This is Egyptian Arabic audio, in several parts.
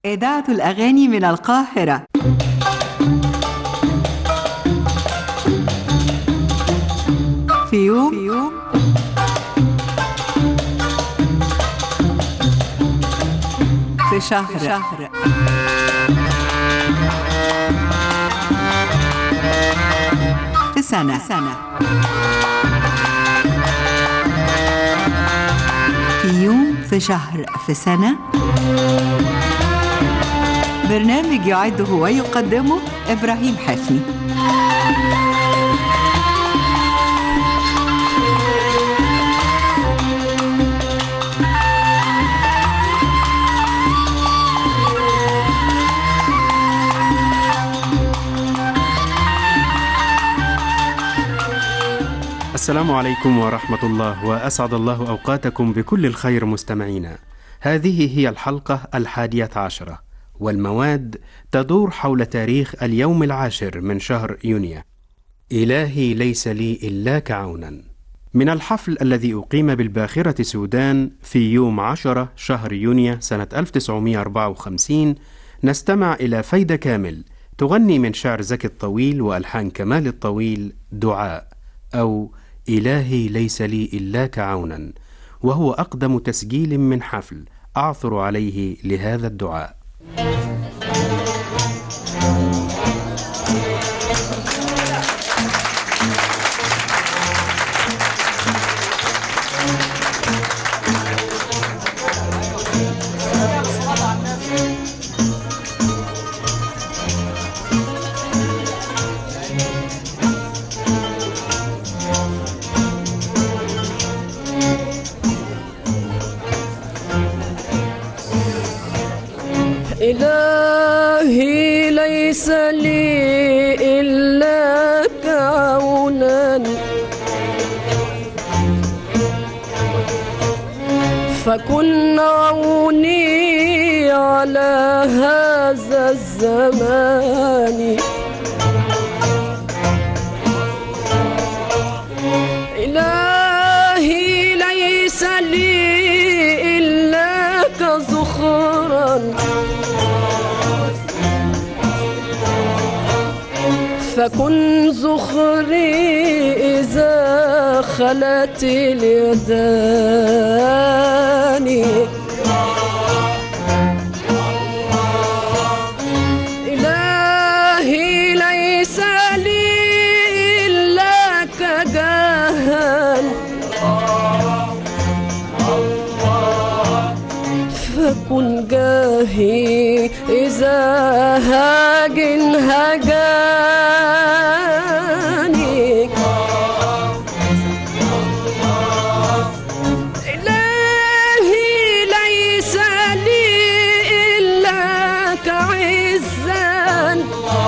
إذاعة الأغاني من القاهرة في يوم, في يوم في شهر, في شهر في سنة, في سنة في يوم في شهر في سنة برنامج يعده ويقدمه إبراهيم حفني السلام عليكم ورحمة الله وأسعد الله أوقاتكم بكل الخير مستمعينا هذه هي الحلقة الحادية عشرة والمواد تدور حول تاريخ اليوم العاشر من شهر يونيو إلهي ليس لي إلاك عونا من الحفل الذي أقيم بالباخرة السودان في يوم عشرة شهر يونيو سنة 1954 نستمع إلى فايدة كامل تغني من شعر زكي الطويل وألحان كمال الطويل دعاء أو إلهي ليس لي إلاك عونا وهو أقدم تسجيل من حفل أعثر عليه لهذا الدعاء إلهي ليس لي إلاك عونا فكن عوني على هذا الزمان إلهي ليس لي إلاك زخرا فكن زخري إذا خلت اليدان إلهي ليس لي إلاك جاهل فكن جاهي إذا هاج هجاني إلهي ليس لي إلاك عزا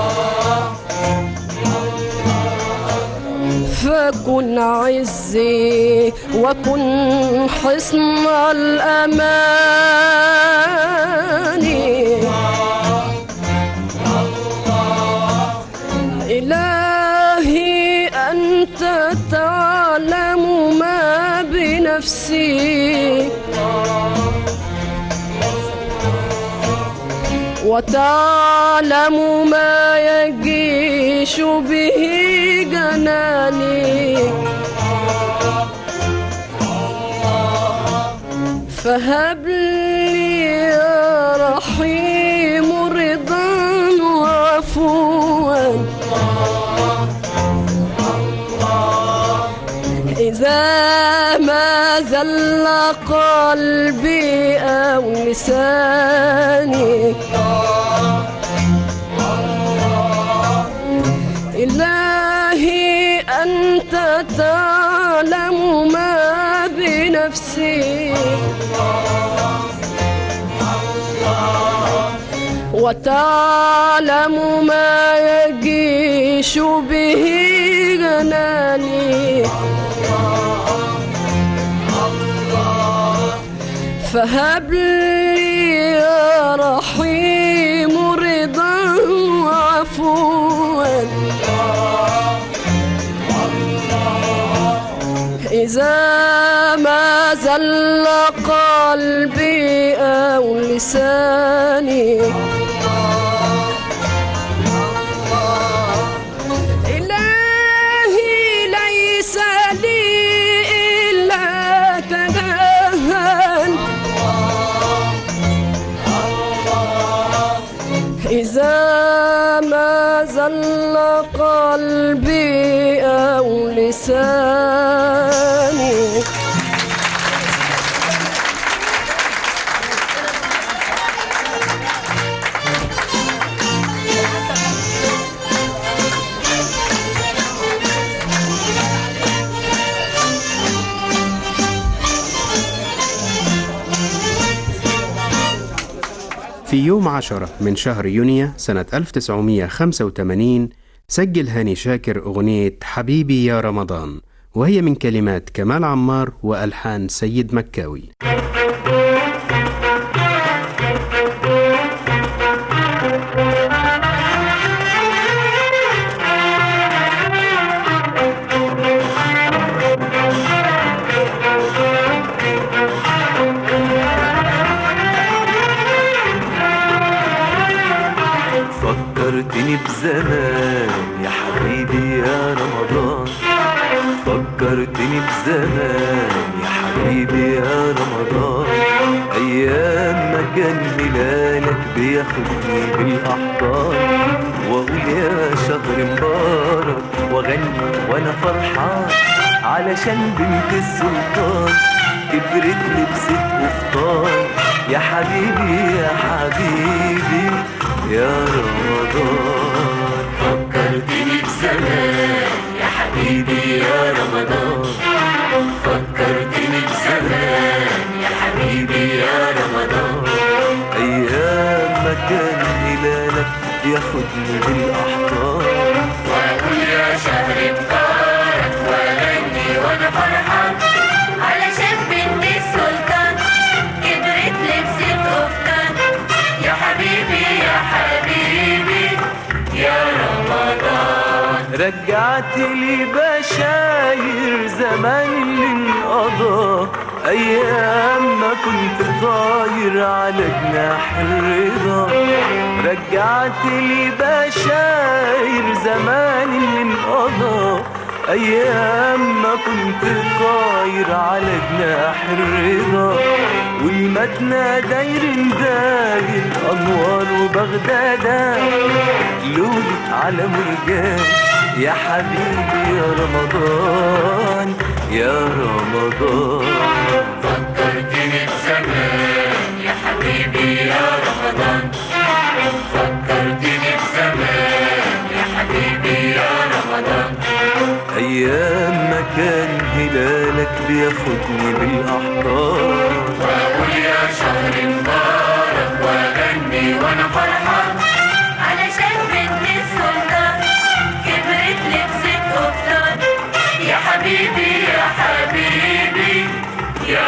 فكن عزي وكن حصن الأمان إلهي أنت تعلم ما بنفسي وتعلم ما يجيش به جناني فهب لي يا رحيم رضا وعفوا إذا ما زل قلبي أو لساني إلهي أنت تعلم ما بنفسي وتعلم ما يجيش به جناني فهب لي يا رحيم رضا وعفوا إذا ما زل قلبي أو لساني لساني إلهي ليس لي إلا تنهل إذا ما زل قلبي أو لساني في يوم عشرة من شهر يونيو سنة 1985 سجل هاني شاكر أغنية حبيبي يا رمضان وهي من كلمات كمال عمار وألحان سيد مكاوي فكرتني بزمان يا حبيبي يا رمضان فكرتني بزمان يا حبيبي يا رمضان أيام ما كان هلالك بياخدني بالأحضان وأقول يا شهر مبارك وأغني وأنا فرحان علشان بنت السلطان كبرت لبست قفطان يا حبيبي يا حبيبي يا رمضان فكرتني بزمان يا حبيبي يا رمضان فكرتني بزمان يا حبيبي يا رمضان أيام ما كان هلالك ياخدني بالأحضان وأقول يا شهر مبارك وأغني وأنا فرحان علشان بنت السلطان كبرت لبست قفطان يا حبيبي يا حبيبي يا رمضان رجعت لي بشاير زمان اللي انقضى ايام ما كنت طاير على جناح الرضا رجعت لي بشاير زمان اللي انقضى ايام ما كنت طاير على جناح الرضا والمدنى داير داير انوار وبغداد لولي على مرجان يا حبيبي يا رمضان يا رمضان فكرتني بزمان يا حبيبي يا رمضان فكرتني بزمان يا حبيبي يا رمضان ايام ما كان هلالك بياخدني بالاحضان وأقول يا شهر مبارك وأغني وأنا فرحان علشان بنت السلطان كبرت لبست قفطان يا حبيبي يا حبيبي يا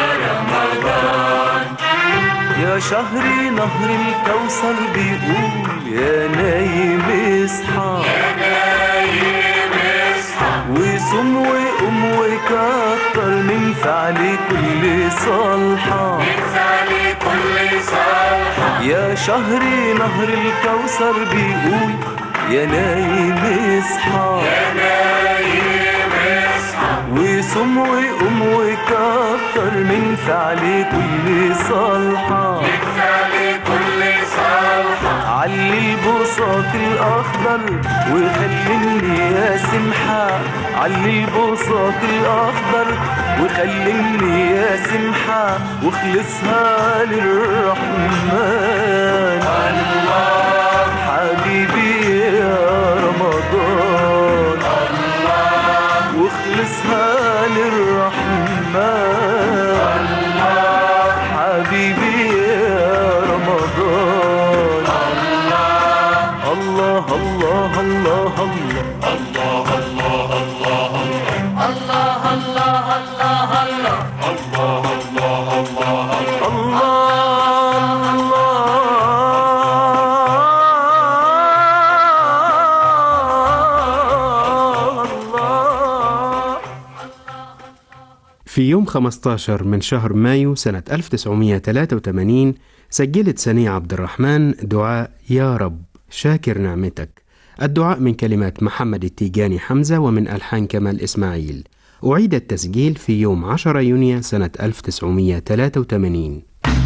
رمضان يا شهر نهر الكوثر بيقول يا نايم اصحى يا نايم اصحى وصم وقم وكتر من فعل كل صالحة انسى لي كل صالحة يا شهر نهر الكوثر بيقول يا نايم اصحى يا نايم اصحى وصم وقم وكتر من فعل كل صالحة انسى لي كل صالحة علي البساط الأخضر وخليني يا سمحة علي البساط الأخضر وخليني يا سمحة واخلصها للرحمن الله حبيبي يا رمضان الله واخلصها للرحمن الله حبيبي يا رمضان الله الله الله الله الله الله الله الله الله الله في يوم 15 من شهر مايو سنة 1983 سجلت سنية عبد الرحمن دعاء يا رب شاكر نعمتك الدعاء من كلمات محمد التيجاني حمزة ومن ألحان كمال إسماعيل أعيد التسجيل في يوم 10 يونيو سنة 1983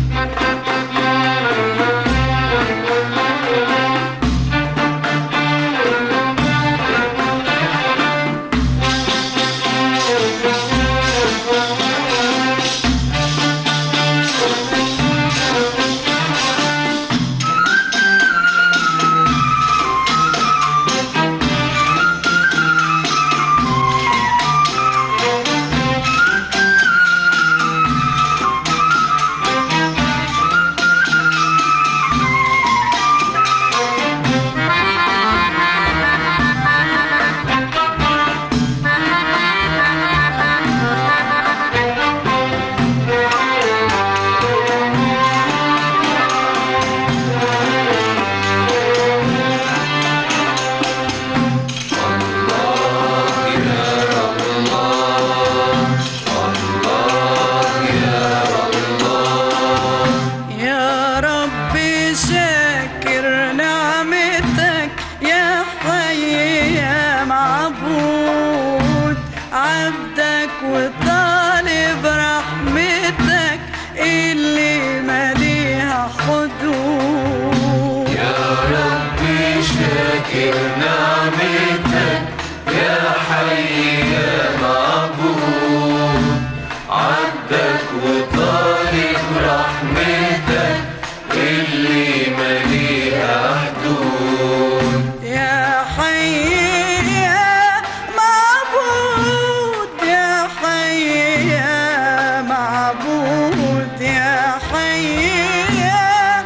يا ربي شاكر نعمتك يا حي يا معبود عبدك وطالب رحمتك اللي مليها حدود يا ربي شاكر نعمتك يا حي يا معبود عبدك وطالب رحمتك اللي مليها حدود يا حي يا معبود يا حي يا معبود يا حي يا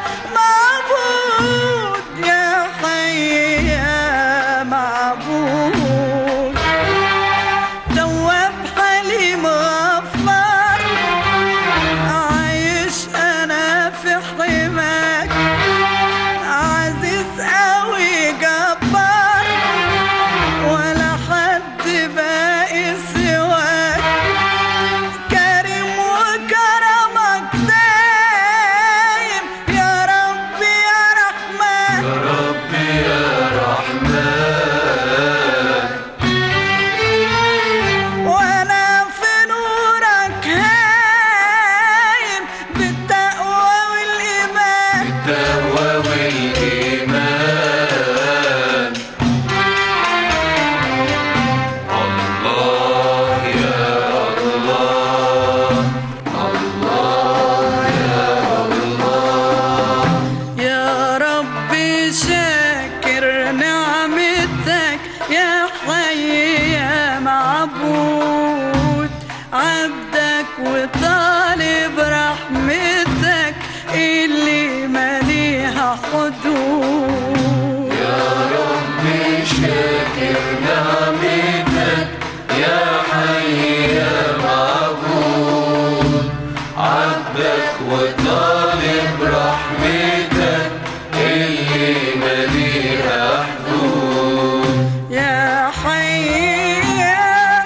معبود يا حي يا معبود تواب حليم غفار عايش انا في حماك عزيز قوي جبار ولا حد باقي سواك كريم وكرمك دايم يا ربي يا رحمن يا ربي يا رحمن وانا في نورك هايم بالتقوى والايمان التقوى والإيمان الله يا الله يا ربي شاكر نعمتك يا حي يا معبود عبدك وطالب رحمتك اللي مليها حدود يا ربي شاكر نعمتك يا حي يا معبود عبدك وطالب رحمتك اللي مليها حدود يا حي يا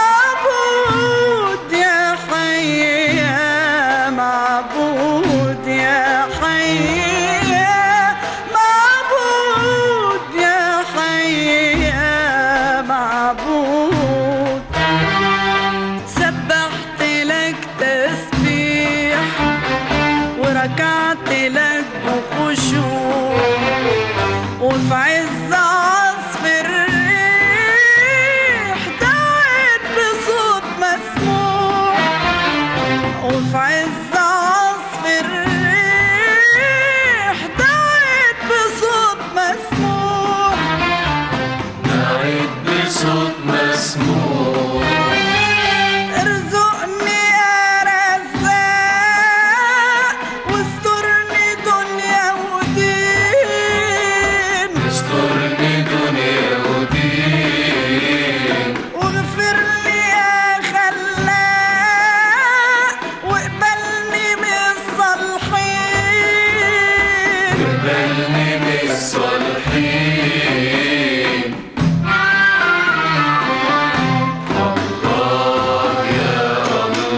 معبود يا حي يا معبود يا حي يا معبود يا حي يا معبود سبحت لك تسبيح وركعت لك بخشوع وفي عز عصف الريح دعيت بصوت مسموع وفي عز عصف الريح دعيت بصوت مسموع نعيد بصوت مسموع ارزقني يا رزاق واسترني دنيا ودين استرني دنيا ودين واغفر لي يا خلاق واقبلني من الصالحين قبلني من الصالحين الله يا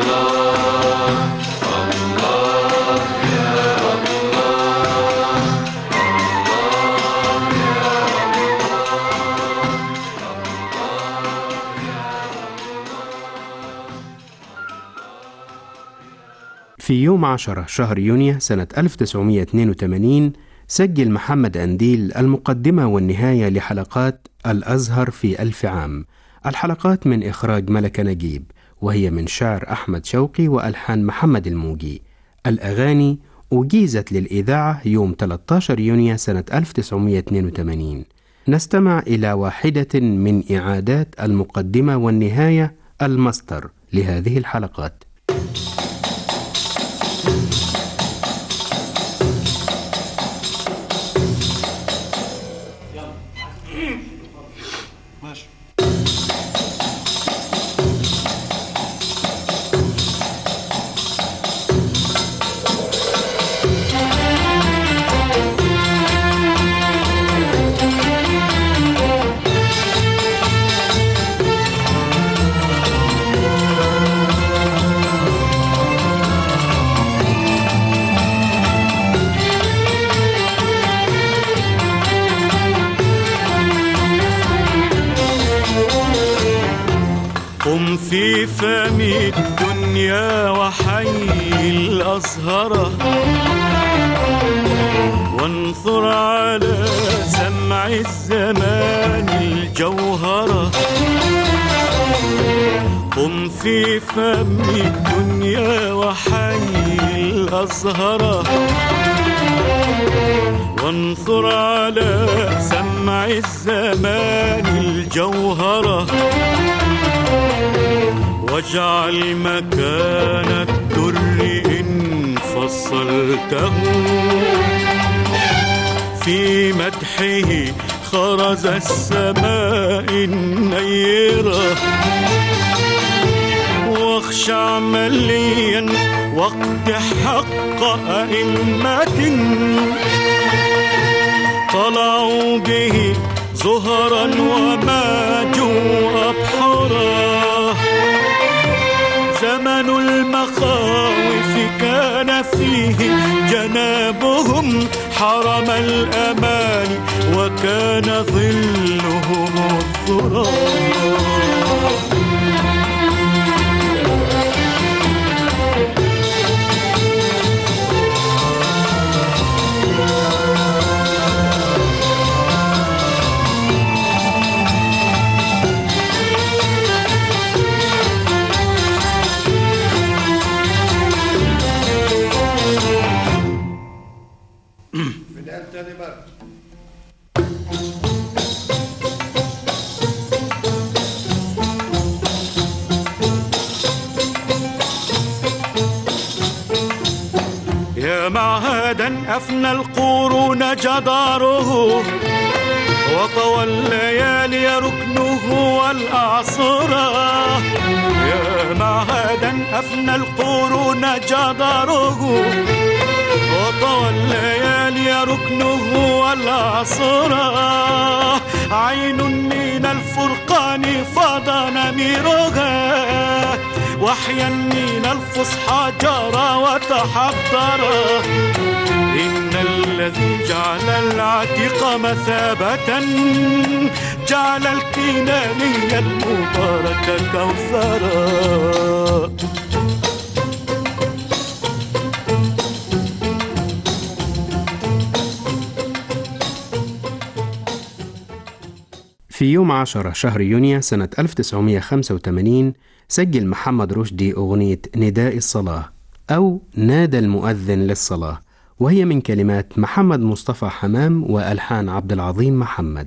في يوم 10 شهر يونيو سنة 1982 سجل محمد أنديل المقدمة والنهاية لحلقات الأزهر في ألف عام الحلقات من إخراج ملكة نجيب وهي من شعر أحمد شوقي وألحان محمد الموجي الأغاني أجيزت للإذاعة يوم 13 يونيو سنة 1982 نستمع إلى واحدة من إعادات المقدمة والنهاية الماستر لهذه الحلقات قم في فم الدنيا وحي الأزهر وانثر على سمع الزمان الجوهرة قم في فم الدنيا وحي الأزهر وانثر على سمع الزمان الجوهره واجعل مكان الدر إن فصلته في مدحه خرز السماء النيرة واخشع مليا واقدح حق أئمة طلعوا به زهرا وماجوا أبحرا زمن المخاوف كان فيه جنابهم حرم الأمان وكان ظلهم الثرى يا معهدا أفنى القرون جداره وطوى الليالي ركنه والأعصرة يا معهدا أفنى القرون جداره وطوى الليالي ركنه والأعصرة عين من الفرقان فاض نميرها وحيا من الفصحى جرى وتحضر إن الذي جعل العتيق مثابة جعل الكناني المبارك كوثرا في يوم 10 شهر يونيو سنة 1985 سجل محمد رشدي أغنية نداء الصلاة أو نادى المؤذن للصلاة وهي من كلمات محمد مصطفى حمام وألحان عبد العظيم محمد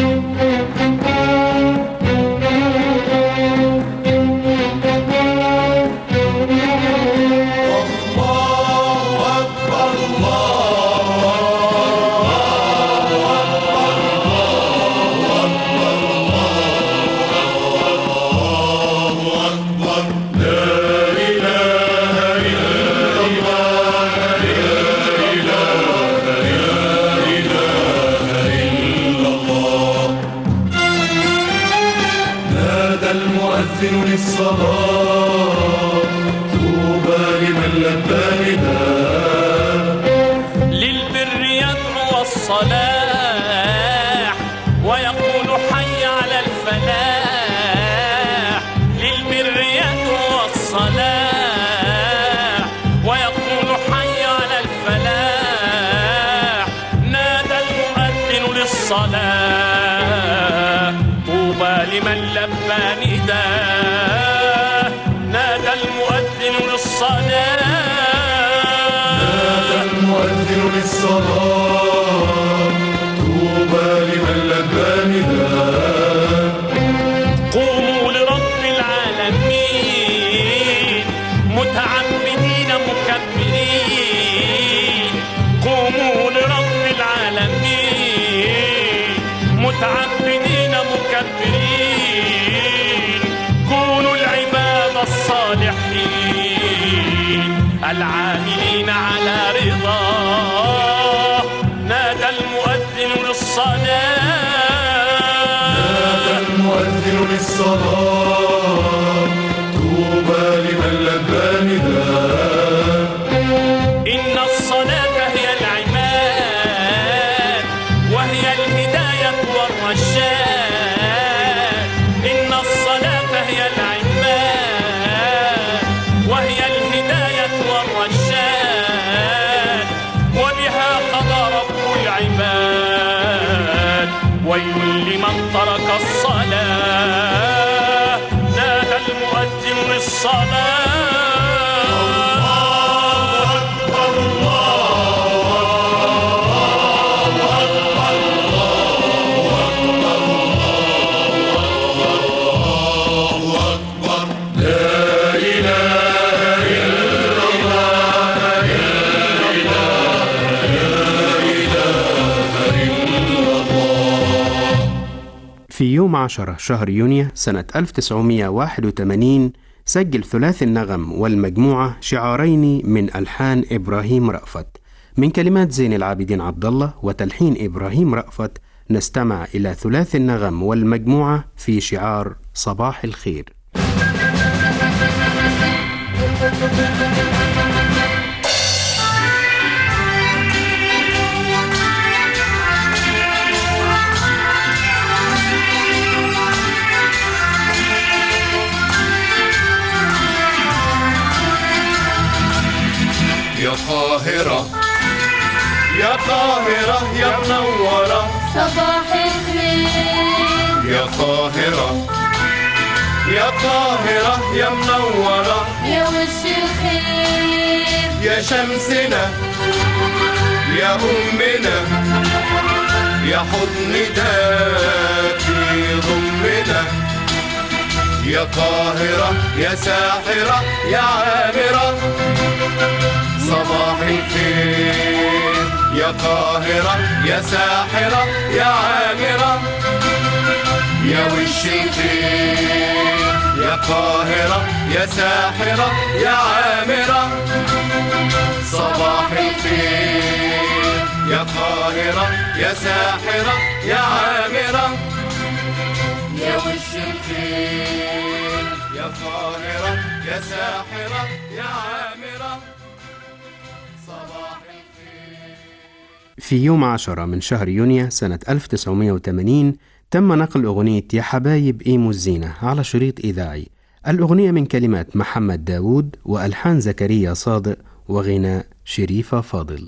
نادى المؤذن للصلاة طوبى لمن لبى نداء للبر يدعو الصلاح ويقول حي على الفلاح للبر يدعو الصلاح ويقول للصلاة طوبى لمن لبى نداه نادى المؤذن للصلاة المؤذن للصلاة طوبى لمن لبى نداء قوموا لرب العالمين متعبدين مكبرين قوموا لرب العالمين متعبدين مكبرين كونوا العباد الصالحين العاملين على رضاه نادى المؤذن للصلاه المؤذن للصلاة طوبى لمن لبى نداء إن الصلاة هي العماد وهي الهداية والرشاد إن الصلاة هي العماد وهي الهداية والرشاد وبها قضى رب العباد ويل لمن ترك الصلاة نادى المؤذن للصلاة في يوم عشرة شهر يونيو سنة 1981 سجل ثلاثي النغم والمجموعة شعارين من ألحان إبراهيم رأفت من كلمات زين العابدين عبد الله وتلحين إبراهيم رأفت نستمع إلى ثلاثي النغم والمجموعة في شعار صباح الخير يا قاهرة يا قاهرة يا منورة صباح الخير يا قاهرة يا قاهرة يا منورة يا وش الخير يا شمسنا يا أمنا يا حضن دافي ضمنا يا قاهرة يا ساحرة يا عامرة صباح الخير يا قاهرة يا ساحرة يا عامرة يا وش الخير يا قاهرة يا ساحرة يا عامرة صباح الخير يا قاهرة يا ساحرة يا عامرة يا وش الخير يا قاهرة يا ساحرة يا عامرة صباح الخير في يوم عشرة من شهر يونيو سنة 1980 تم نقل أغنية يا حبايب إيمو الزينة على شريط إذاعي الأغنية من كلمات محمد داوود وألحان زكريا صادق وغناء شريفة فاضل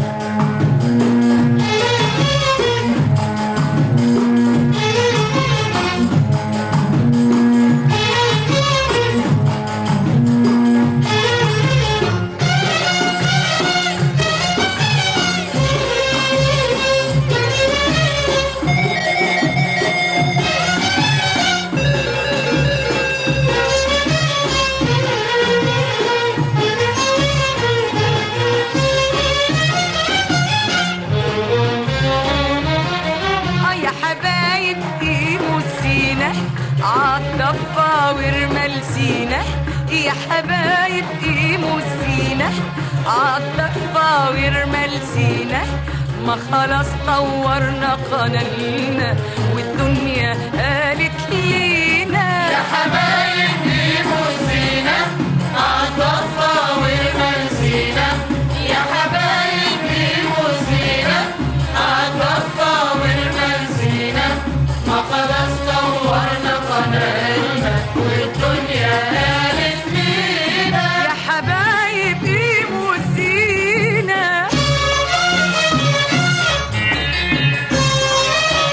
اه يا حبايب قيموا السينة عالضفة ورمال سينا يا حبايب قيموا السينة عالضفة ورمال سينا ما خلاص طورنا قنالنا والدنيا قالت لينا يا حبايب قيموا السينة عالضفة ورمال سينا يا حبايب قيموا السينة عالضفة ورمال سينا ما خلاص طورنا قنالنا والدنيا قالت لينا يا حبايب قيموا الزينة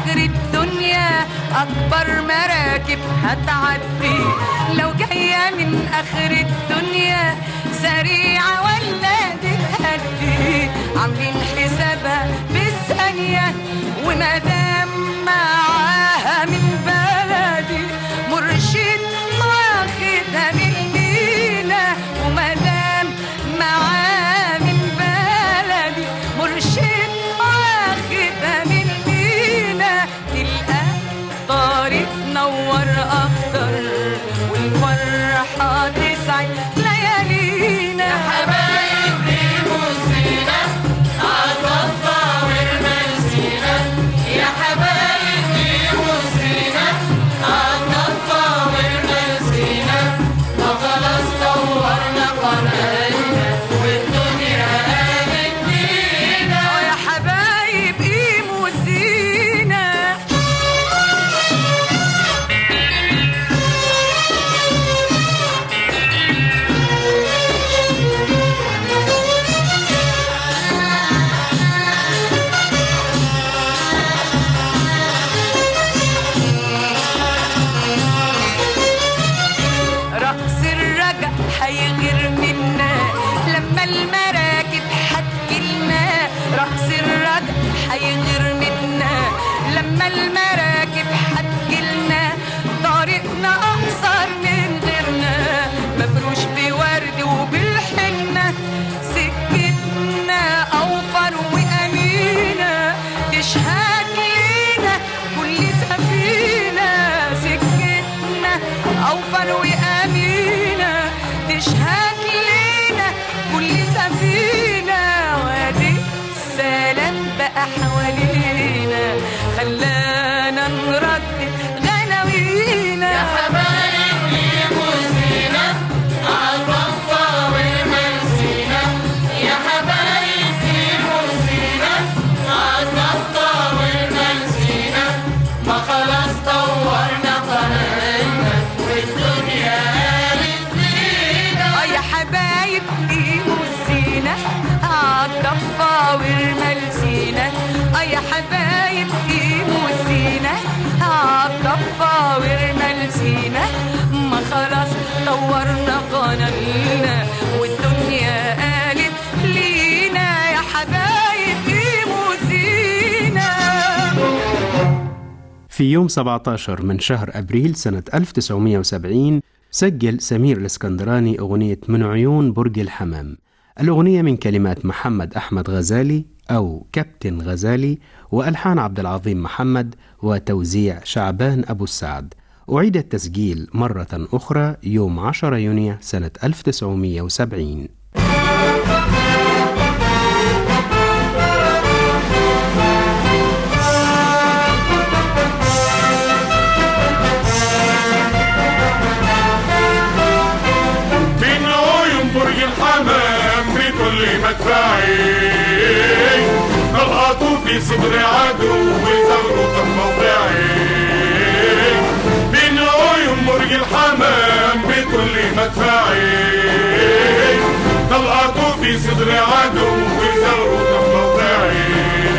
اخر الدنيا اكبر مراكب هتعدي لو جايه من اخر الدنيا سريعه ولا تتهدي عاملين حسابها بالثانيه ومدام معاها من بلدي مرشد واخدها من المينا ومدام معاه من بلدي مرشد واخدها من المينا تلقى طريق نور اكتر والفرحه تسعد ليالينا يا حبايبي موسينا عالضفه والمنسينا يا حبايبي موسينا عالضفه والمنسينا ما خلاص دورنا قناتنا والدنيا قامت بينا يا حبايب قيموا زينه رقص الرجع هيغير منا لما المراكب هتجيلنا رقص الرجع هيغير منا لما المراكب هتجيلنا طريقنا اقصر من غيرنا مفروش بورد وبالحنة سكتنا اوفر وامينة تشهد لينا كل سفينة سكتنا اوفر وامينة تشهد لينا كل سفينة وادي السلام بقى حوالينا خلانا نردد غناوينا يا حبايبي موسينا عالضفة والمنسينا يا حبايبي موسينا عالضفة والمنسينا ما خلاص طورنا قناتنا والدنيا قامت بينا يا حبايبي موسينا عالضفة والمنسينا يا حبايبي موسينا عالضفة والمنسينا ما خلاص طورنا قناتنا والدنيا قالت لينا يا حبايبي موسينا في يوم 17 من شهر أبريل سنة 1970 سجل سمير الاسكندراني أغنية من عيون برج الحمام الأغنية من كلمات محمد أحمد غزالي أو كابتن غزالي وألحان عبد العظيم محمد وتوزيع شعبان أبو السعد أعيد التسجيل مرة أخرى يوم 10 يونيو سنة 1970 من عيون برج الحمام بكل مدفعي نلقط في صدر عدو زغرة موقعي من عيون برج الحمام بكل مدفعي نلقط في صدر عدو زغرة موقعي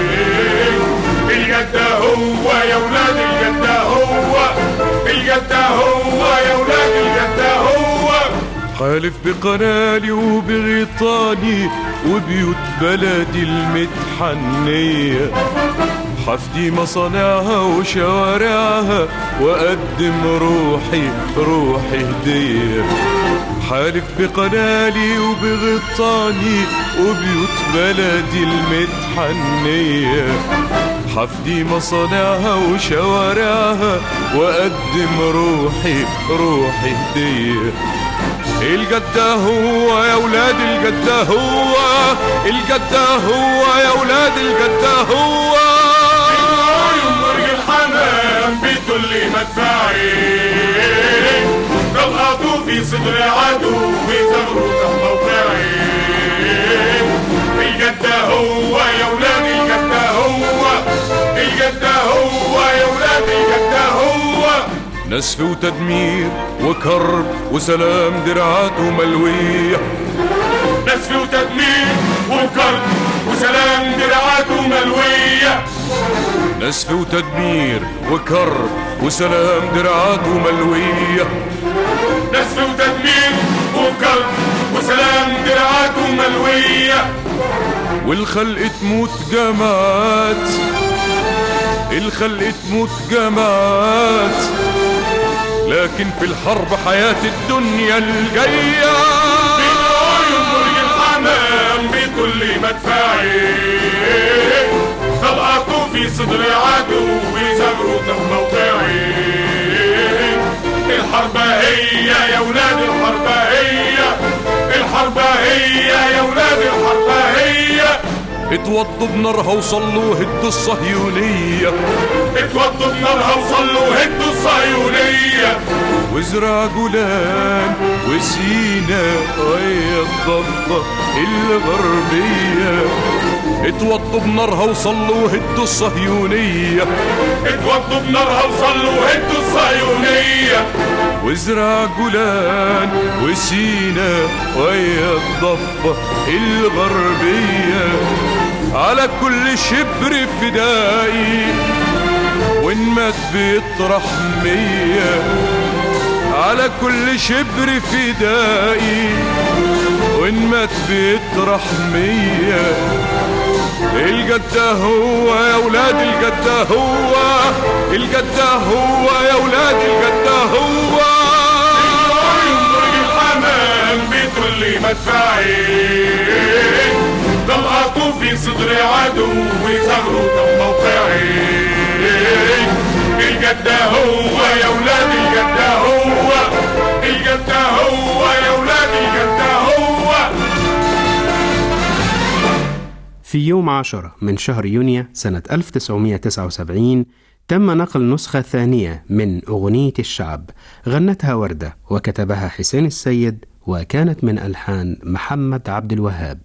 الجدة هو يا ولاد الجدة هو الجدة هو يا ولاد الجدة هو حالف بقنالي وبغيطاني وبيوت بلدي المتحنية حفدي مصانعها وشوارعها وأقدم روحي روحي هدية حالف بقنالي وبغطاني وبيوت بلدي المتحنية حفدي مصانعها وشوارعها وأقدم روحي روحي هدية الجدة هو يا ولاد الجدة هو الجدة هو يا ولاد الجدة هو عيون برج الحمام بكل مدفعي نلقط في صدر عدو زغرة موقعي الجدة هو يا ولاد الجدة هو الجدة هو يا ولاد الجدة هو نسف وتدمير وكرب وسلام درعاته ملوية نسف وتدمير وكرب وسلام درعاته ملوية نسف وتدمير وكر وسلام درعاته ملوية نسف وتدمير وكر وسلام درعاته ملوية والخلق تموت جماعات الخلق تموت جماعات لكن في الحرب حياة الدنيا الجاية عيون برج الحمام بكل مدفعي طلقته في صدر عدو وزغرته في موقعي الحرب هي يا ولاد الحرب هي الحرب هي يا ولاد الحرب هي اتوضوا بنارها وصلوا هدوا الصهيونية اتوضوا بنارها وصلوا هدوا الصهيونية وزرع جولان وسينا وهي الضفة الغربية اتوضوا بنارها وصلوا هدوا الصهيونية اتوضوا بنارها وصلوا هدوا الصهيونية وزرع جولان وسينا وهي الضفة الغربية على كل شبر فدائي وإن مات بيطرح مية على كل شبر فدائي وإن مات بيطرح مية الجدة هو يا ولاد الجدة هو الجدة هو يا ولاد الجدة هو عيون برج الحمام بكل مدفعي طلقته في صدر عدو وزغرته في موقعي الجدة هو يا ولاد الجدة هو الجدة هو يا ولاد الجدة هو في يوم عشرة من شهر يونيو سنة 1979 تم نقل نسخة ثانية من أغنية الشعب غنتها وردة وكتبها حسين السيد وكانت من ألحان محمد عبد الوهاب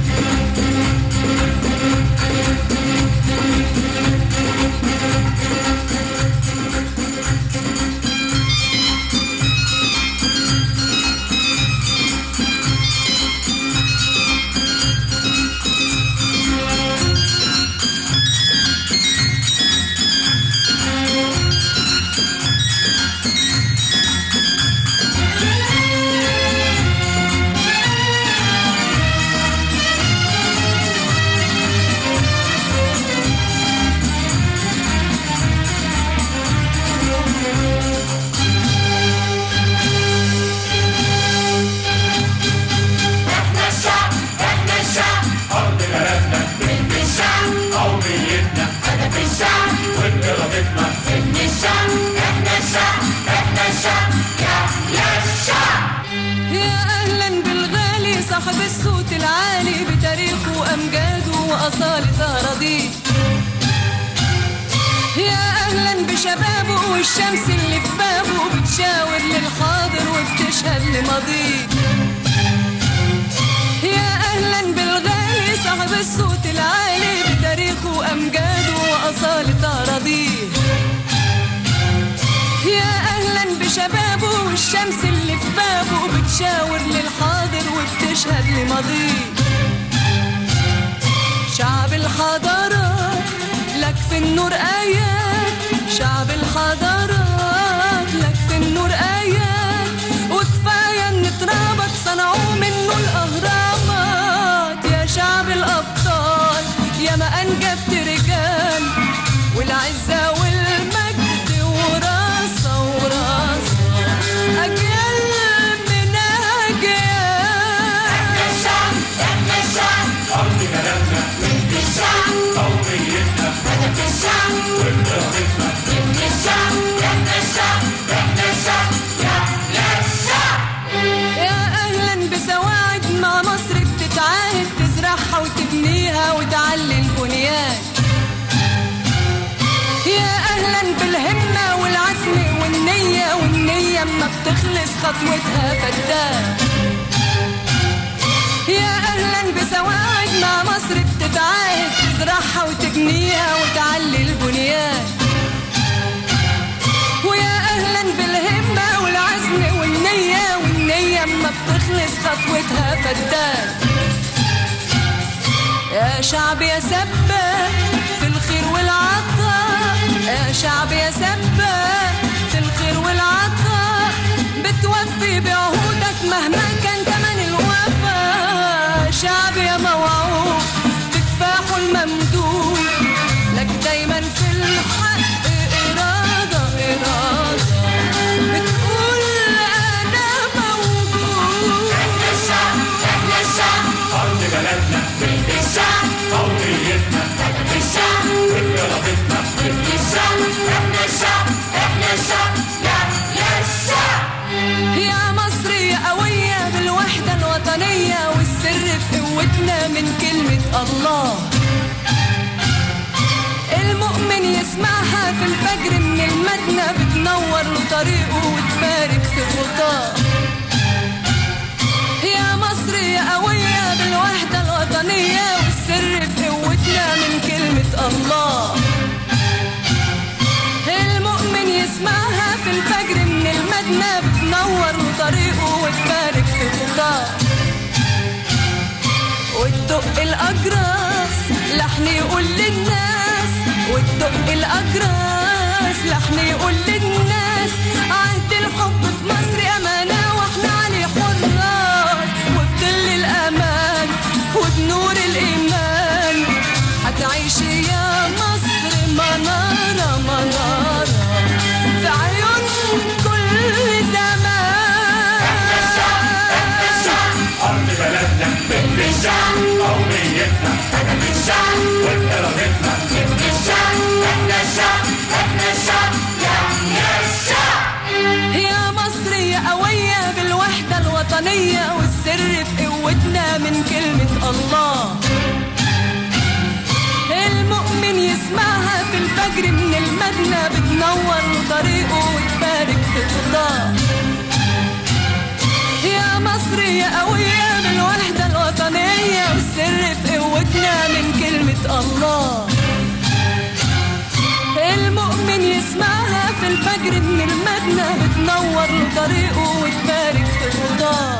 احنا الشعب احنا الشعب ارض بلدنا ابن الشعب قوميتنا هدف الشعب وانقلابتنا ابن الشعب احنا الشعب احنا الشعب يا يا الشعب يا اهلا بالغالي صاحب الصوت العالي بتاريخه وامجاده واصاله اراضيه يا اهلا بشبابه والشمس اللي في بابه بتشاور للحاضر وبتشهد لماضيه يا اهلا بالغالي صاحب الصوت العالي بتاريخه وامجاده واصاله اراضيه يا اهلا بشبابه والشمس اللي في بابه بتشاور للحاضر وبتشهد لماضيه شعب الحضارات لك في النور ايات شعب الحضارات لك في النور ايات وكفايه ان ترابك صنعوا منه الاهرامات يا شعب الابطال يا ما انجبت رجال والعزه والمجد وراسه وراسه اجيال من اجيال احنا الشعب احنا الشعب ارض بلدنا ابن الشعب قوميتنا هدف الشعب وانقلابتنا ابن الشعب احنا الشعب احنا الشعب يا يا الشعب يا اهلا بسواعد مع مصر بتتعاهد تزرعها وتبنيها وتعلي البنيان يا اهلا بالهمه والعزم والنيه والنيه اما بتخلص خطوتها فدان يا اهلا بسواعد مع مصر بتتعاهد تزرعها وتبنيها وتعلي البنيان ويا اهلا بالهمه والعزم والنيه والنيه اما بتخلص خطوتها فدان يا شعب يا سباك في الخير والعطاء قوتنا من كلمة الله المؤمن يسمعها في الفجر من المدنة بتنور له طريقه وتبارك في خطاه يا مصر يا قوية بالوحدة الوطنية والسر في قوتنا من كلمة الله المؤمن يسمعها في الفجر من المدنة بتنور له طريقه وتبارك في خطاه وتدق الأجراس لحن يقول للناس وتدق الأجراس لحن يقول للناس عهد الحب في مصر أمانة واحنا عليه حراس وفي ظل الأمان وبنور الإيمان هتعيش يا مصر منارة منارة في عيون كل زمان أرض بلدنا بنت الشعب قوميتنا هدف الشعب وإرادتنا بنت الشعب إحنا الشعب إحنا الشعب يا الشعب يا مصر يا قوية بالوحدة الوطنية والسر في قوتنا من كلمة الله المؤمن يسمعها في الفجر من المدنة بتنور طريقه وتبارك في خطاه يا مصر يا قوية بالوحدة الوطنية والسر في قوتنا من كلمة الله المؤمن يسمعها في الفجر من المدنة بتنور له طريقه وتبارك في خطاه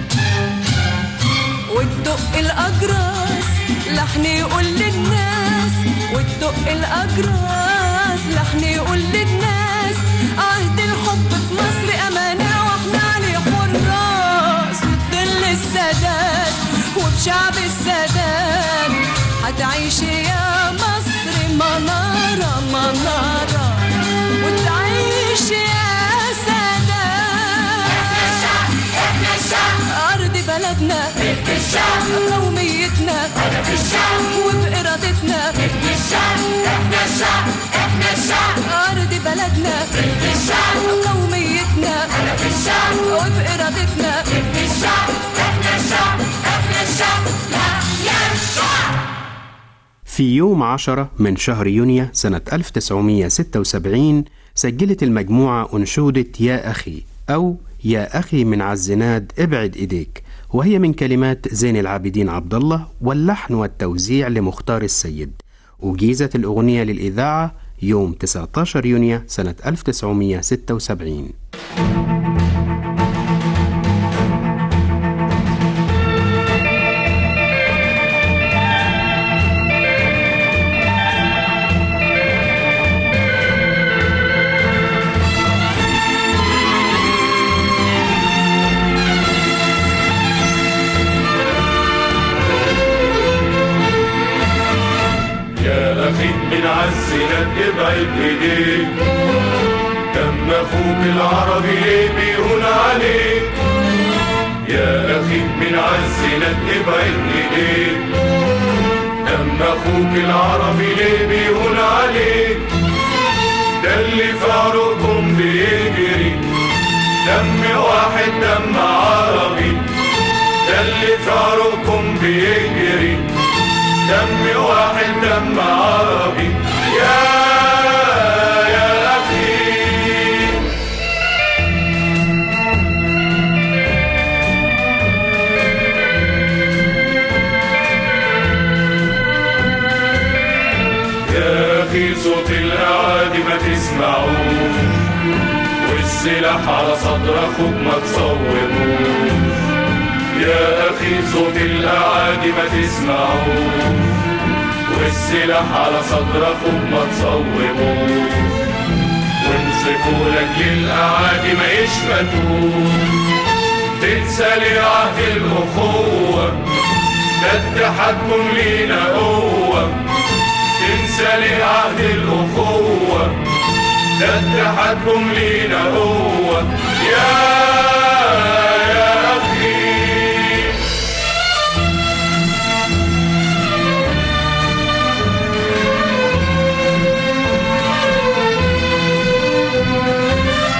وتدق الأجراس لحن يقول للناس وتدق الأجراس لحن يقول للناس عهد الحب في مصر أمانة واحنا عليه حراس وتضل السادات وبشعب السادات هتعيش يا مصر منارة منارة وتعيش يا سادات إحنا الشعب أرض بلدنا بنت الشعب قوميتنا هدف الشعب وبإرادتنا بنت الشعب إحنا الشعب إحنا الشعب أرض بلدنا بنت الشعب قوميتنا هدف الشعب وبإرادتنا بنت الشعب إحنا الشعب إحنا الشعب يا يا الشعب في يوم عشرة من شهر يونيو سنة 1976 سجلت المجموعة أنشودة يا أخي أو يا أخي من عالزناد ابعد إيديك وهي من كلمات زين العابدين عبد الله واللحن والتوزيع لمختار السيد أجيزت الأغنية للإذاعة يوم 19 يونيو سنة 1976 يا أخي من عالزناد ابعد إيديك دم أخوك العربي ليه بيهون عليك يا أخي من عالزناد ابعد إيديك دم أخوك العربي ليه بيهون عليك ده اللي في عروقكم بيجري دم واحد دم عربي ده اللي في عروقكم بيجري دم واحد دم عربي يا يا أخي يا أخي صوت الأعادي ما تسمعوش والسلاح على صدر أخوك ما تصوبوش يا أخي صوت الأعادي ما تسمعوش والسلاح على صدر أخوك ما تصوبوش وانصفوا لك للأعادي ما يشمتوش تنسى لي عهد الأخوة ده اتحادكم لينا قوة تنسى لي عهد الأخوة ده اتحادكم لينا قوة يا يا أخي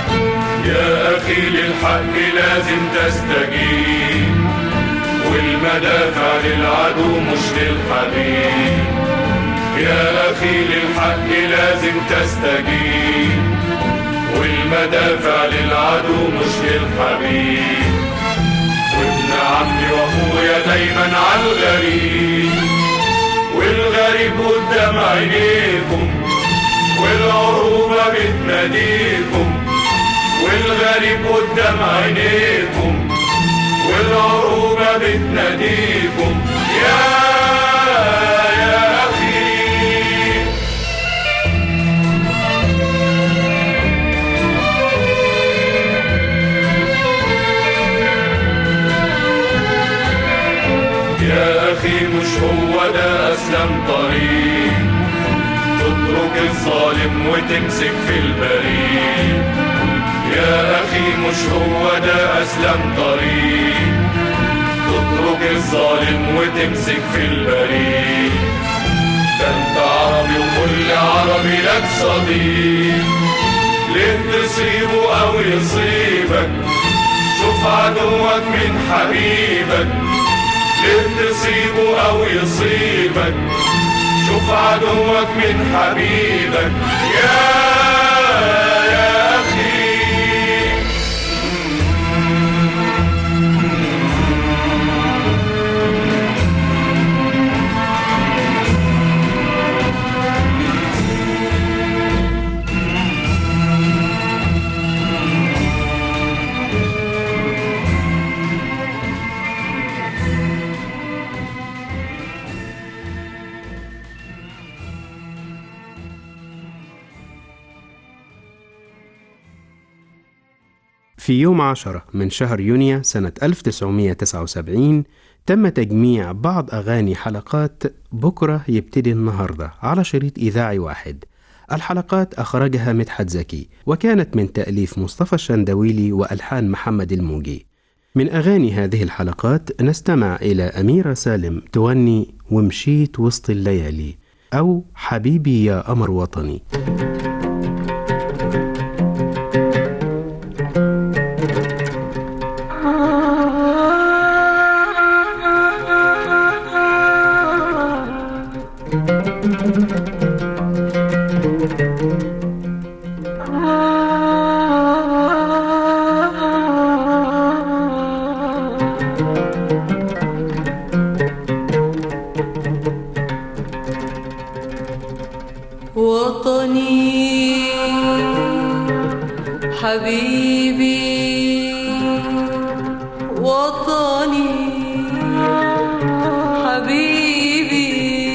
يا أخي للحق لازم تستجيب والمال والمدافع للعدو مش للحبيب يا أخي للحق لازم تستجيب والمدافع للعدو مش للحبيب وابن عمي واخويا دايما عالغريب والغريب قدام عينيكم والعروبة بتناديكم والغريب قدام عينيكم والعروبة بتناديكم يا يا أخي يا أخي مش هو ده أسلم طريق تترك الظالم وتمسك في البريء يا أخي مش هو ده أسلم طريق تترك الظالم وتمسك في البريء ده انت عربي وكل عربي لك صديق ليه تصيبه أو يصيبك شوف عدوك من حبيبك ليه تصيبه أو يصيبك شوف عدوك من حبيبك يا يا أخي في يوم عشرة من شهر يونيو سنة 1979 تم تجميع بعض أغاني حلقات بكرة يبتدي النهاردة على شريط إذاعي واحد الحلقات أخرجها مدحت زكي وكانت من تأليف مصطفى الشندويلي وألحان محمد الموجي من أغاني هذه الحلقات نستمع إلى أميرة سالم تغني ومشيت وسط الليالي أو حبيبي يا أمر وطني وطني حبيبي وطني حبيبي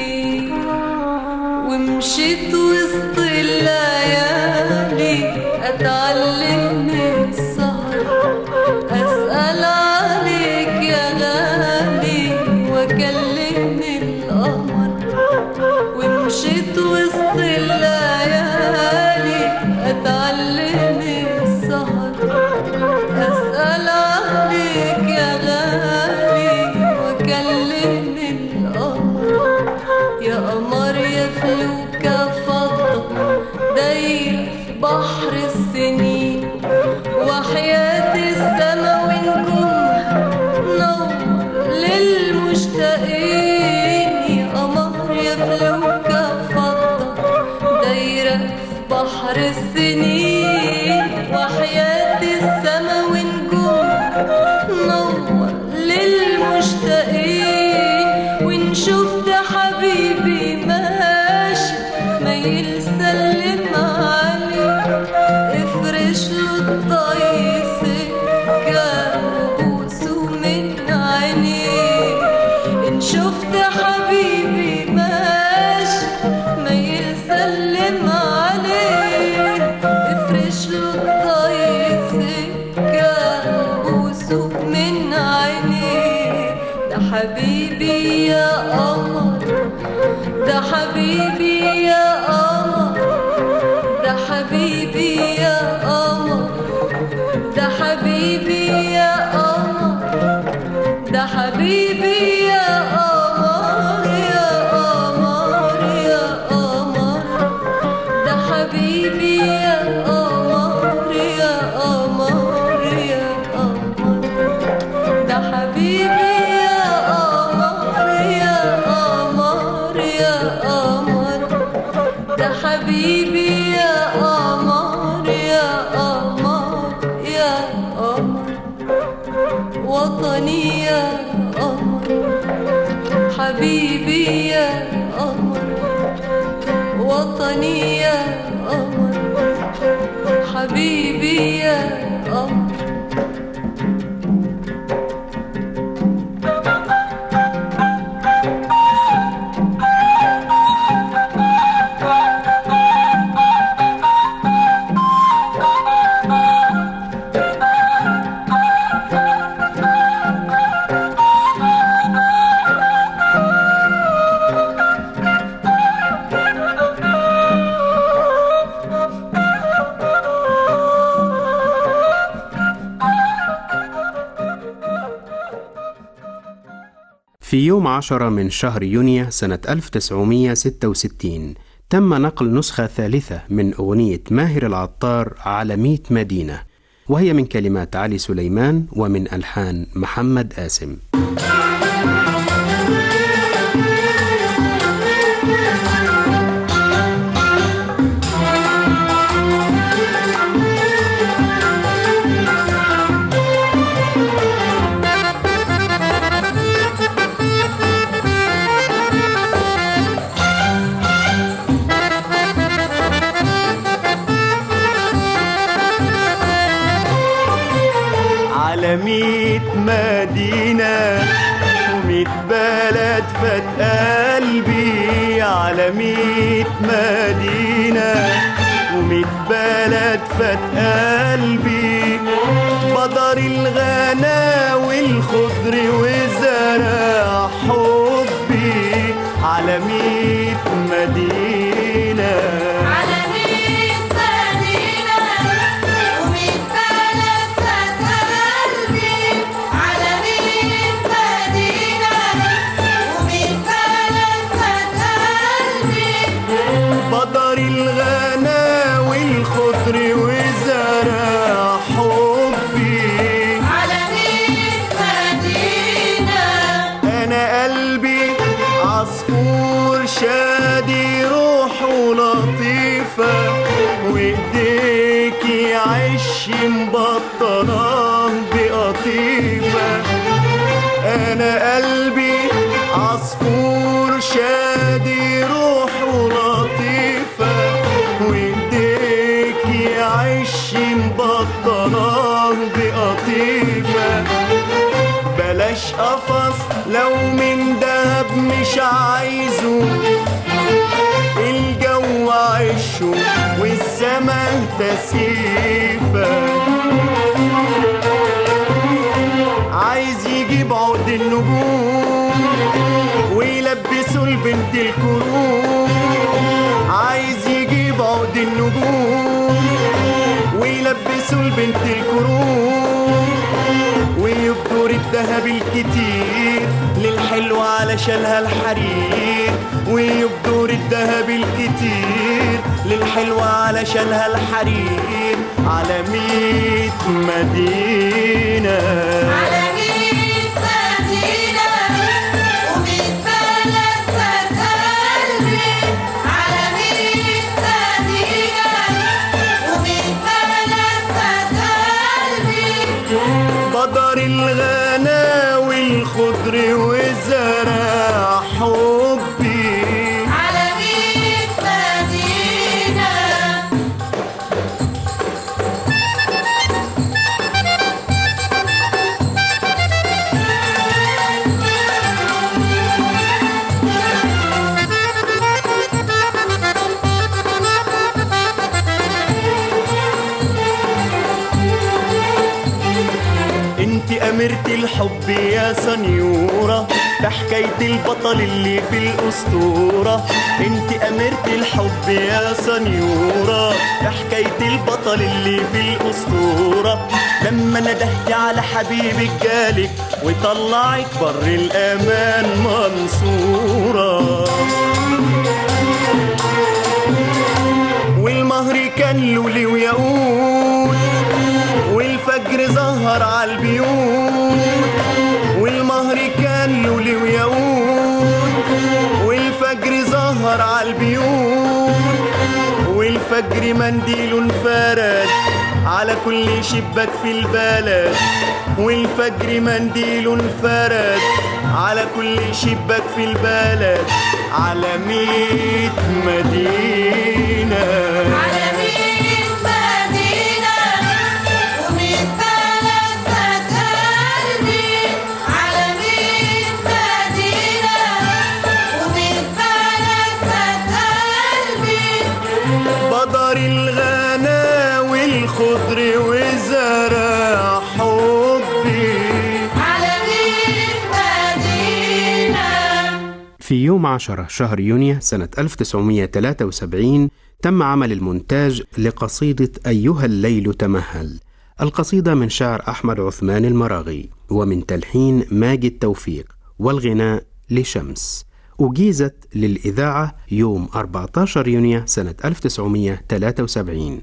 ومشيت وسط الليالي اتعلم من السهر اسال عليك يا غالي واكلم القمر ومشيت وسط الليالي اتعلم السهر اسال عليك يا غالي واكلم القمر يا قمر يا فلوكة فضة داير في بحر السنين وحياة السما ونجومها نور للمشتاقين يا قمر يا فلوكة فضة دايرة في بحر السنين وحياة السما ونجومها نور للمشتاقين وإن شفت حبيبي ماشي ما يسلم عليك افرش له الطي سكة وبوسه من عينيه إن شفت حبيبي ماشي ما يسلم عليه افرش له الطي سكة وبوسه من عينيه ده حبيبي يا قمر ده حبيبي يا قمر ده حبيبي يا قمر ده حبيبي يا قمر ده حبيبي يا قمر يا قمر يا قمر ده حبيبي يا قمر يا قمر يا قمر ده حبيبي يا قمر حبيبي يا قمر وطني يا قمر حبيبي يا قمر في يوم عشرة من شهر يونيو سنة 1966 تم نقل نسخة ثالثة من أغنية ماهر العطار على ميت مدينة وهي من كلمات علي سليمان ومن ألحان محمد آسم على ميت مدينة وميت بلد فات قلبي على ميت مدينة وميت بلد فات قلبي بدر الغنا والخضر وزرع حبي على ميت مدينة على ميت مدينة وميت بلد فات قلبي على ميت مدينة وميت بلد فات قلبي بدر الغنا والخضر وزرع حبي على ميت مدينة انا قلبي عصفور شادي روحه لطيفة وايديكي عش مبطلة بقطيفة انا قلبي عصفور شادي روحه لطيفة وايديكي عش مبطلة بقطيفة بلاش قفص لو من دهب مش عايزه الجو عشه والسما تسيفة عايز يجيب عقد النجوم ويلبسه لبنت الكروم عايز يجيب عقد النجوم ويلبسه لبنت الكروم ويبدر الذهب الكتير للحلوة علشانها الحرير ويبدر الذهب الكتير للحلوة علشانها الحرير على ميت مدينة على ميت مدينة وميت بلد فات قلبي على ميت مدينة وميت بلد فات قلبي بدر الغنا والخضر وزرع حبي على ميت مدينة انت اميرة الحب يا سنيورة ده حكاية البطل اللي في الاسطورة انت اميرة الحب يا سنيورة ده حكاية البطل اللي في الاسطورة لما ندهت على حبيبك جالك وطلعك بر الامان منصورة والمهر كان لولي وياقوت والفجر ظهر على البيوت والمهر كان لولي وياقوت والفجر ظهر على البيوت والفجر منديل انفرد على كل شباك في البلد والفجر منديل انفرد على كل شباك في البلد على ميت مدينة على ميت مدينة وميت بلد فات قلبي على ميت مدينة وميت بلد فات قلبي بدر الغنا والخضر وزرع حبي على ميت مدينة في يوم 10 شهر يونيو سنة 1973 تم عمل المونتاج لقصيدة أيها الليل تمهل القصيدة من شعر أحمد عثمان المراغي ومن تلحين ماجد توفيق والغناء لشمس أجيزت للإذاعة يوم 14 يونيو سنة 1973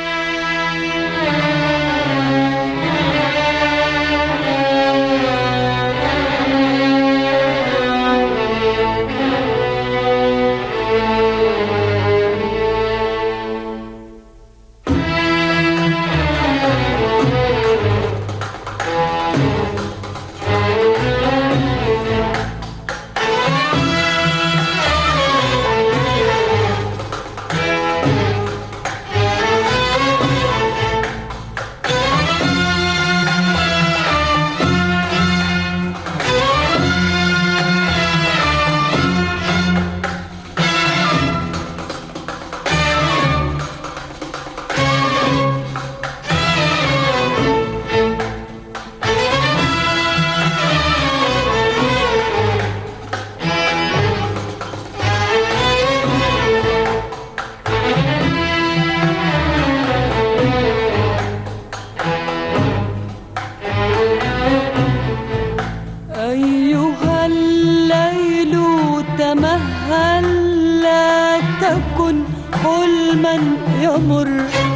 أيها الليل تمهل لا تكن حلما يمر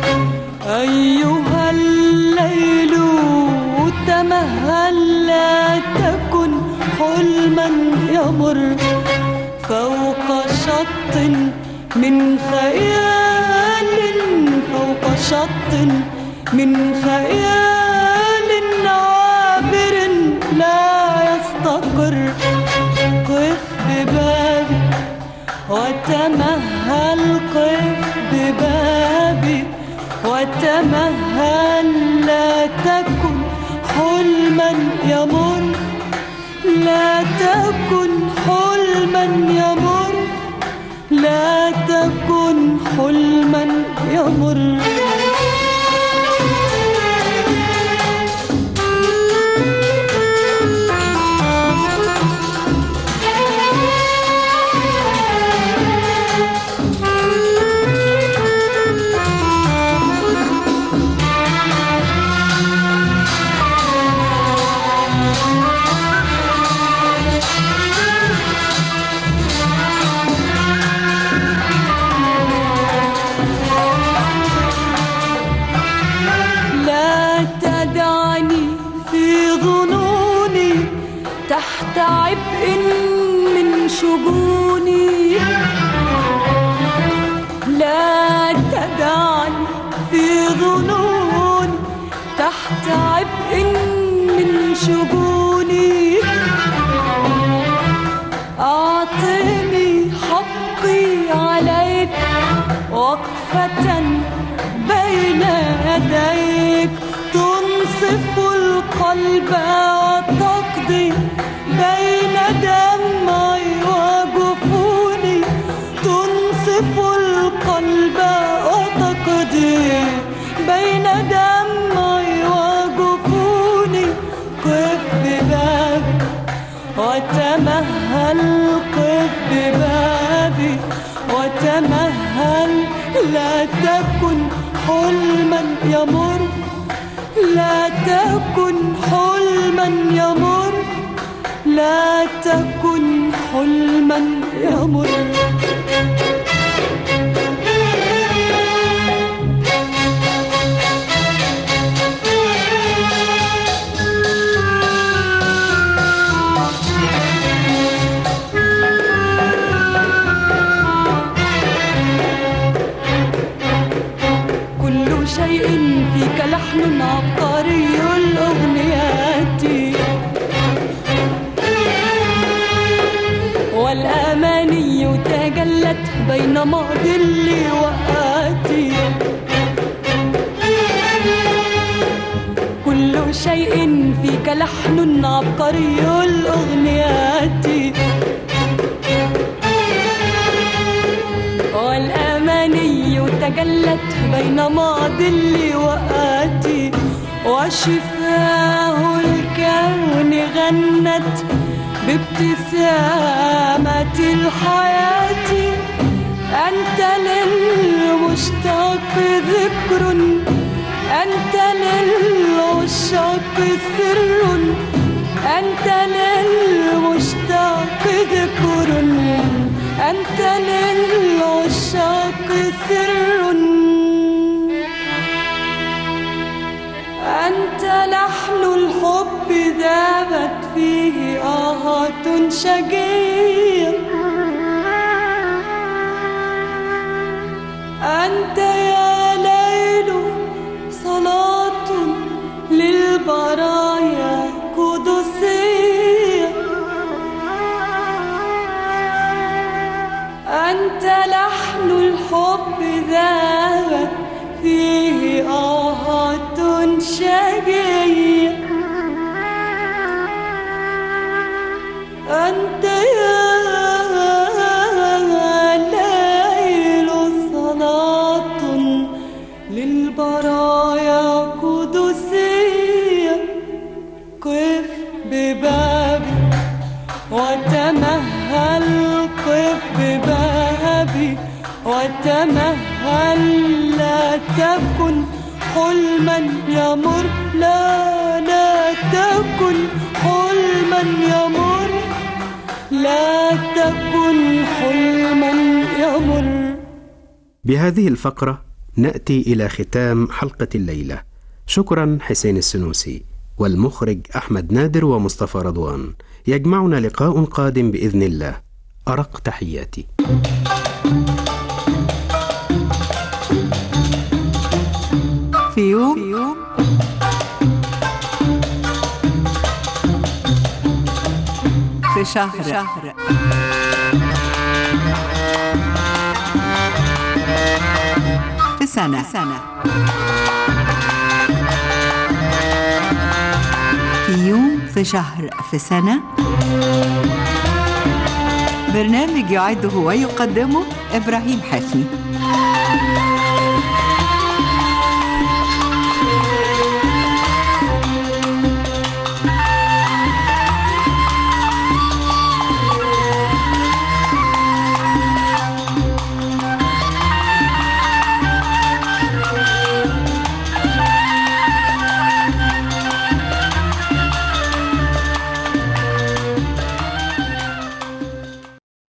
أيها الليل تمهل لا تكن حلما يمر فوق شط من خيال فوق شط من خيال عابر لا يستقر قف ببابي وتمهل قف ببابي وتمهل لا تكن حلما يمر لا تكن حلما يمر لا تكن حلما يمر لا تدعني في ظنوني تحت عبء من شجوني لا تدعني في ظنوني تحت عبء من شجوني أعطني حقي عليك وقفة بين يديك تنصف القلب وتقضي بين دمعي وجفوني تنصف القلب وتقضي بين دمعي وجفوني قف ببابي وتمهل قف ببابي وتمهل لا تكن حلما يمر لا تكن حلما يمر لا تكن حلما يمر كل شيء فيك لحن عبقري الأغنيات تجلت بين ماضي اللي وآتي كل شيء فيك لحن عبقري الأغنيات والأماني تجلت بين ماضي اللواءات وشفاه الكون غنت بابتسامة الحياة أنت للمشتاق ذكر أنت للعشاق سر أنت للمشتاق ذكر أنت للعشاق سر أنت لحن الحب ذابت فيه آهات شجية أنت يا ليل صلاة للبرايا قدسية أنت لحن الحب ذابت فيه آهات شجية أنت يا ليل صلاة للبرايا قدسية قف ببابي وتمهل قف ببابي وتمهل لا تكن حلما يمر لا لا تكن حلما يمر لا تكن حلما يمر بهذه الفقرة نأتي إلى ختام حلقة الليلة شكرا حسين السنوسي والمخرج أحمد نادر ومصطفى رضوان يجمعنا لقاء قادم بإذن الله أرق تحياتي في يوم, في يوم في شهر, في شهر في سنة, سنة في يوم في شهر في سنة برنامج يعده ويقدمه إبراهيم حفني